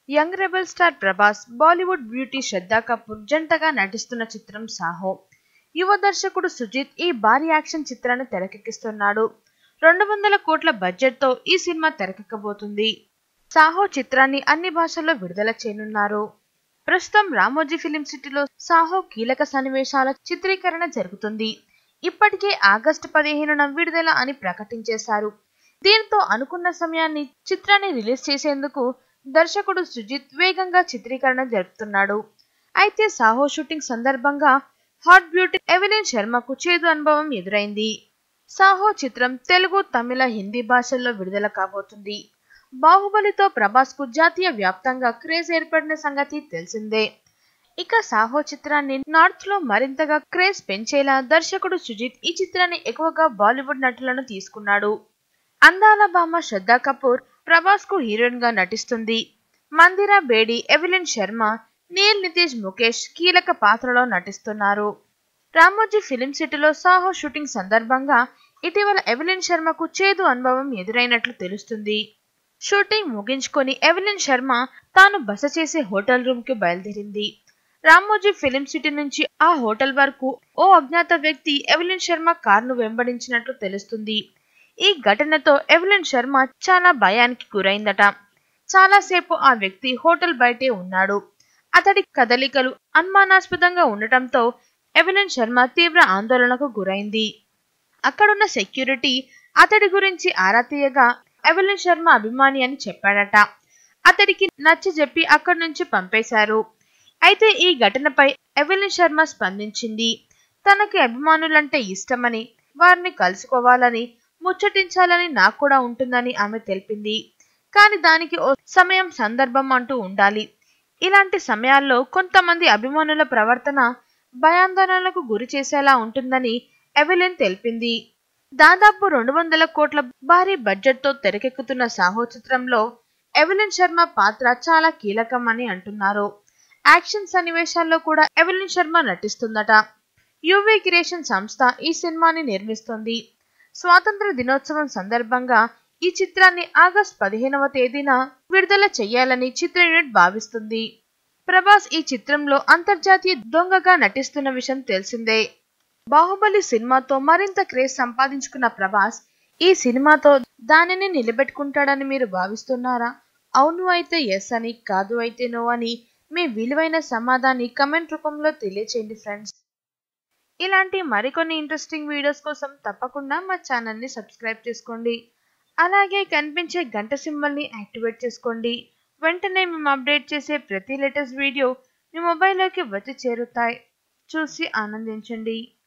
young rebel star Prabhas Bollywood beauty Shraddha Kapoor జంటగా నటిస్తున్న చిత్రం సాహో యువ దర్శకుడు సుజిత్ ఈ భారీ యాక్షన్ చిత్రాన్ని తెరకెక్కిస్తున్నాడు రెండు వందల కోట్ల బడ్జెట్తో ఈ సినిమా తెరకెక్కబోతుంది సాహో చిత్రాన్ని అన్ని భాషల్లో విడుదల చేయనున్నారు ప్రస్తుతం రామోజీ ఫిలిం సిటీలో సాహో కీలక సన్నివేశాల చిత్రీకరణ జరుగుతుంది ఇప్పటికే ఆగస్టు పదిహేనున విడుదల అని ప్రకటించేశారు దీంతో అనుకున్న సమయాన్ని చిత్రాన్ని రిలీజ్ చేసేందుకు దర్శకుడు సుజిత్ వేగంగా చిత్రీకరణ జరుపుతున్నాడు అయితే సాహో షూటింగ్ సందర్భంగా హాట్ బ్యూటీ ఎవెలిన్ శర్మకు చేదు అనుభవం ఎదురైంది సాహో చిత్రం తెలుగు తమిళ హిందీ భాషల్లో విడుదల కాబోతుంది బాహుబలితో ప్రభాస్ కు జాతీయ వ్యాప్తంగా క్రేజ్ ఏర్పడిన సంగతి తెలిసిందే ఇక సాహో చిత్రాన్ని నార్త్ లో మరింతగా క్రేజ్ పెంచేలా దర్శకుడు సుజిత్ ఈ చిత్రాన్ని ఎక్కువగా బాలీవుడ్ నటులను తీసుకున్నాడు అందాల భామ శ్రద్ధా కపూర్ ప్రభాస్ కు హీరోయిన్ గా నటిస్తుంది మందిరా బేడి ఎవెలిన్ శర్మ నీల్ నితీష్ ముఖేష్ కీలక పాత్రలో నటిస్తున్నారు రామోజీ ఫిలిం సిటీలో సాహో షూటింగ్ సందర్భంగా ఇటీవల ఎవెలిన్ శర్మకు చేదు అనుభవం ఎదురైనట్లు తెలుస్తుంది షూటింగ్ ముగించుకొని ఎవెలిన్ శర్మ తాను బస చేసే హోటల్ రూమ్ కి బయలుదేరింది రామోజీ ఫిలిం సిటీ నుంచి ఆ హోటల్ వరకు ఓ అజ్ఞాత వ్యక్తి ఎవెలిన్ శర్మ కారును వెంబడించినట్లు తెలుస్తుంది ఈ ఘటనతో ఎవెలిన్ శర్మ చాలా భయానికి గురైందట చాలాసేపు ఆ వ్యక్తి హోటల్ బయటే ఉన్నాడు అతడి కదలికలు అనుమానాస్పదంగా ఉండటంతో ఎవెలిన్ శర్మ తీవ్ర ఆందోళనకు గురైంది అక్కడున్న సెక్యూరిటీ అతడి గురించి ఆరా తీయగా ఎవెలిన్ శర్మ అభిమాని అని చెప్పాడట అతడికి నచ్చ చెప్పి అక్కడి నుంచి పంపేశారు అయితే ఈ ఘటనపై ఎవెలిన్ శర్మ స్పందించింది తనకి అభిమానులంటే ఇష్టమని వారిని కలుసుకోవాలని ముచ్చటించాలని నాకు కూడా ఉంటుందని ఆమె తెలిపింది కానీ దానికి ఓ సమయం సందర్భం అంటూ ఉండాలి ఇలాంటి సమయాల్లో కొంతమంది అభిమానుల ప్రవర్తన భయాందోళనలకు గురి చేసేలా ఉంటుందని ఎవెలిన్ తెలిపింది దాదాపు రెండు వందల కోట్ల భారీ బడ్జెట్తో తెరకెక్కుతున్న సాహో చిత్రంలో ఎవెలిన్ శర్మ పాత్ర చాలా కీలకమని అంటున్నారు యాక్షన్ సన్నివేశాల్లో కూడా ఎవెలిన్ శర్మ నటిస్తుందట యువి క్రియేషన్ సంస్థ ఈ సినిమాని నిర్మిస్తుంది స్వాతంత్ర దినోత్సవం సందర్భంగా ఈ చిత్రాన్ని ఆగస్ట్ పదిహేనవ తేదీన విడుదల చేయాలని చిత్ర యూనిట్ భావిస్తుంది ప్రభాస్ ఈ చిత్రంలో అంతర్జాతీయ దొంగగా నటిస్తున్న విషయం తెలిసిందే బాహుబలి సినిమాతో మరింత క్రేజ్ సంపాదించుకున్న ప్రభాస్ ఈ సినిమాతో దానిని నిలబెట్టుకుంటాడని మీరు భావిస్తున్నారా అవును అయితే ఎస్ అని కాదు అయితే నో అని మీ విలువైన సమాధాన్ని కమెంట్ రూపంలో తెలియచేయండి ఫ్రెండ్స్ ఇలాంటి మరికొన్ని ఇంట్రెస్టింగ్ వీడియోస్ కోసం తప్పకుండా మా ఛానల్ని సబ్స్క్రైబ్ చేసుకోండి అలాగే కనిపించే గంట సింబల్ని యాక్టివేట్ చేసుకోండి వెంటనే మేము అప్డేట్ చేసే ప్రతి లేటెస్ట్ వీడియో మీ మొబైల్లోకి వచ్చి చేరుతాయి చూసి ఆనందించండి